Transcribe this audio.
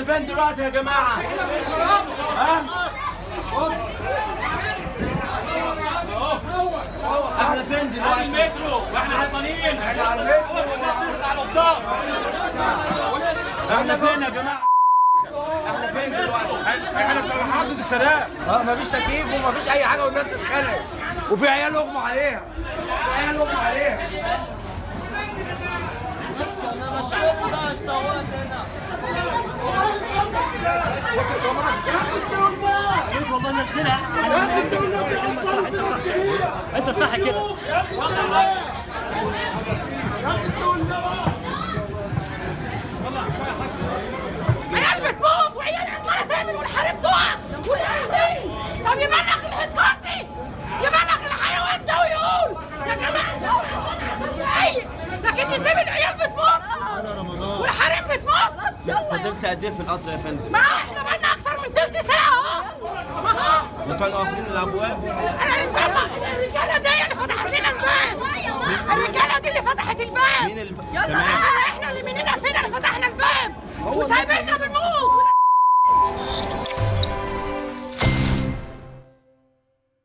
فين دلوقتي يا جماعه ها احنا فين دلوقتي المترو واحنا عطلانين احنا على المترو على الضغط احنا فين يا جماعه احنا فين دلوقتي احنا في محطة السلام اه مفيش تكييف ومفيش اي حاجه والناس اتخانقت وفي عيال اغمى عليها في عيال اغمى عليها والله نزلها انت صح انت صح كده عيال بتموت وعيال عماله تعمل والحريم تقع والعيال طب يبلغ الاسكاتي يبلغ الحيوان ده ويقول يا جماعه ده عشان دقايق لكن نسيب العيال بتموت والحريم بتموت فضلت قد ايه في القطر يا فندم؟ ما احنا بقالنا اكتر من تلت ساعه اهو ما هو وكانوا قافلين الابواب انا الباب الرجاله دي اللي فتحت لنا الباب الرجاله دي اللي فتحت الباب مين اللي ف- يلا تمام. احنا اللي مننا فينا اللي فتحنا الباب وسايبيننا بنموت